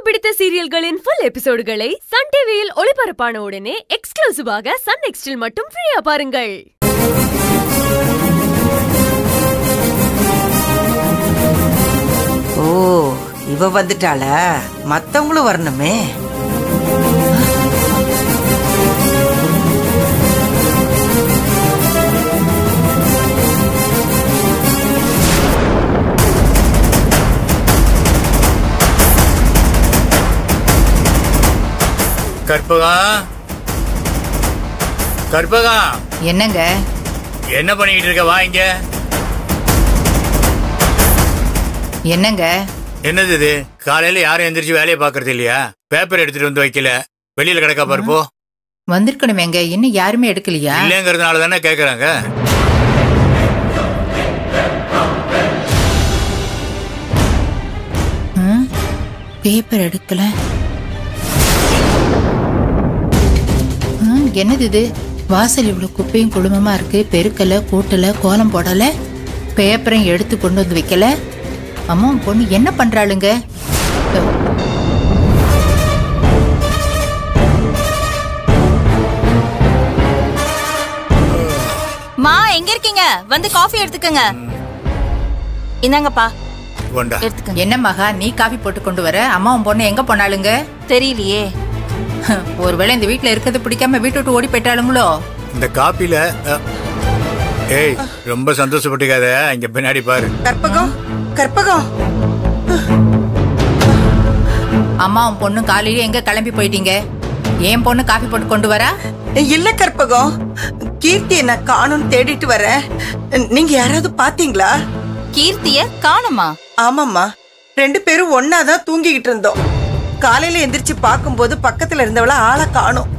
பிடித்த சீரியல்களின் full எபிசோடுகளை Sun டிவியில் ஒளிபரப்பான உடனே எக்ஸ்க்ளூசிவாக சன் நெக்ஸ்டில் மட்டும் ஃப்ரீயா பாருங்கள் ஓ இவ வந்துட்டாள மத்தவங்களும் வரணுமே கற்பகம் கற்பகம் என்னங்க என்ன பண்ணிக்கிட்டு இருக்க வா இங்க என்னங்க என்னது இது காலையில யாரும் எந்திரிச்சு வேலையை பாக்குறது இல்லையா பேப்பர் எடுத்துட்டு வந்து வைக்கல வெளியில கிடக்கா பாரு போ வந்திருக்கணுமேங்க இன்னும் யாருமே எடுக்கலையா இல்லைங்கிறதுனால தானே கேக்குறாங்க ம், பேப்பர் எடுக்கல ம், என்னது இது வாசல் இவ்வளவு குப்பையும் குழுமமா இருக்கு பெருக்கல கூட்டல கோலம் போடல பேப்பரையும் எடுத்து கொண்டு வந்து வைக்கல அம்மா உன் பொண்ணு என்ன பண்றாளுங்க மா எங்க இருக்கீங்க வந்து காஃபி எடுத்துக்கங்க இந்தாங்கப்பா கொண்டா எடுத்துக்கங்க என்ன மகா நீ காஃபி போட்டு கொண்டு வர அம்மா உன் பொண்ணு எங்க போனாளுங்க தெரியலையே ஒருவேளை இந்த வீட்ல இருக்கிறது பிடிக்காம வீட்டு விட்டு ஓடி போயிட்டாளுங்களோ இந்த காப்பில அ, ஏய் ரொம்ப சந்தோஷப்பட்டுக்காத இங்க பின்னாடி பாரு கற்பகம் கற்பகம் அம்மா உன் பொண்ணு காலையில எங்க கிளம்பி போயிட்டீங்க என் பொண்ணு காஃபி போட்டு கொண்டு வரா இல்ல கற்பகம் கீர்த்தியை நான் காணும்னு தேடிட்டு வரேன் நீங்க யாராவது பாத்தீங்களா கீர்த்திய காணுமா ஆமாம்மா ரெண்டு பேரும் ஒன்னாதான் தூங்கிக்கிட்டு இருந்தோம் காலையில எந்திரிச்சு பார்க்கும்போது பக்கத்துல இருந்தவள ஆளை காணும்